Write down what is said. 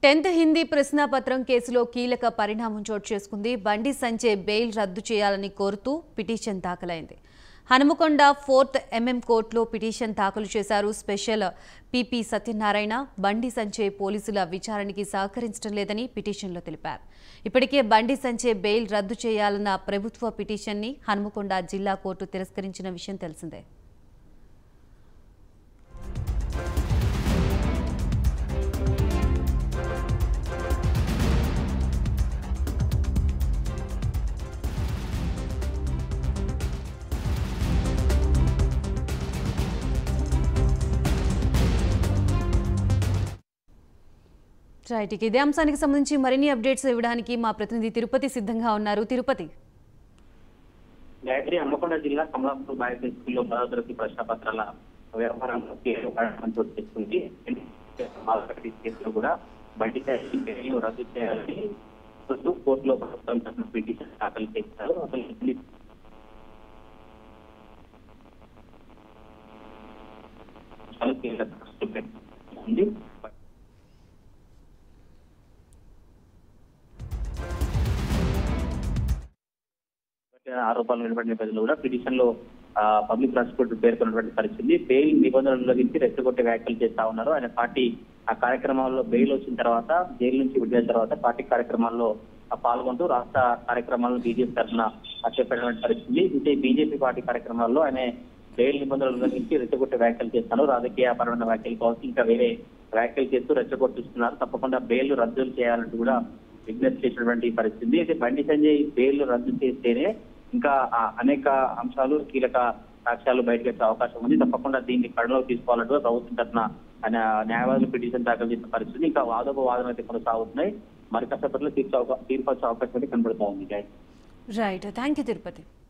Tenth Hindi ప్రశ్నాపత్రం కేసులో కీలక పరిణామం చోటు చేసుకుంది బండి సంజయ్ బెయిల్ రద్దు చేయాలని కోరుతూ పిటిషన్ దాఖలైంది హనుమకొండ ఫోర్త్ ఎంఎం కోర్టులో పిటిషన్ దాఖలు చేశారు స్పెషల్ పిపి సత్యనారాయణ బండి సంజయ్ పోలీసుల విచారణకి సహకరించడం లేదని పిటిషన్లో తెలిపారు ఇప్పటికే బండి సంజయ్ బెయిల్ రద్దు చేయాలన్న ప్రభుత్వ పిటిషన్ని హనుమకొండ జిల్లా కోర్టు తిరస్కరించిన విషయం తెలిసిందే రైట్ ఇక ఇదే అంశానికి సంబంధించి మరిన్ని అప్డేట్స్ ఇవ్వడానికి మా ప్రతినిధి తిరుపతి సిద్ధంగా ఉన్నారు తిరుపతి గాయత్రి హన్మకొండ జిల్లా కమలాపూర్ బాయ్స్ స్కూల్లో పదవ తరగతి ప్రశ్న పత్రాల వ్యవహారంలో కేసు పడడం చోటు చేసుకుంది మాల్కటి కేసులో కూడా బండి పేర్లు రద్దు చేయాలని కోరుతూ కోర్టులో ప్రభుత్వం తరఫున పిటిషన్ దాఖలు చేశారు అసలు ఇది చాలా కీలక దృష్టి ఉంది ఆరోపణలు ఉన్నటువంటి నేపథ్యంలో కూడా పిటిషన్ లో పబ్లిక్ ప్రాసిక్యూటర్ పేర్కొన్నటువంటి పరిస్థితి బెయిల్ నిబంధనలు ఉల్లంఘించి రెచ్చగొట్టే వ్యాఖ్యలు చేస్తా ఉన్నారు ఆయన పార్టీ ఆ కార్యక్రమాల్లో బెయిల్ వచ్చిన తర్వాత జైలు నుంచి విడుదల తర్వాత పార్టీ కార్యక్రమాల్లో ఆ, పాల్గొంటూ రాష్ట్ర కార్యక్రమాలను బీజేపీ తరఫున చేపట్టినటువంటి పరిస్థితి అయితే బీజేపీ పార్టీ కార్యక్రమాల్లో ఆయన బెయిల్ నిబంధనలు ఉల్లంఘించి రెచ్చగొట్టే వ్యాఖ్యలు చేస్తారు రాజకీయపరమైన వ్యాఖ్యలు కావచ్చు ఇంకా వేరే వ్యాఖ్యలు చేస్తూ రెచ్చగొట్టిస్తున్నారు తప్పకుండా బెయిల్ రద్దు చేయాలంటూ కూడా విజ్ఞప్తి చేసినటువంటి పరిస్థితి అయితే బండి సంజయ్ బెయిల్ రద్దు చేస్తేనే ఇంకా ఆ అనేక అంశాలు కీలక సాక్ష్యాలు బయటకు వచ్చే అవకాశం ఉంది తప్పకుండా దీన్ని పరిగణలోకి తీసుకోవాలంటూ ప్రభుత్వం తరఫున ఆయన న్యాయవాదులు పిటిషన్ దాఖలు చేసిన పరిస్థితి ఇంకా వాదోపవాదం అయితే కొనసాగుతున్నాయి మరి కాసేపట్లో తీర్చే అవకా- తీర్పు వచ్చే అవకాశం అయితే కనబడుతా ఉంది Gayatri. Right thank you Tirupati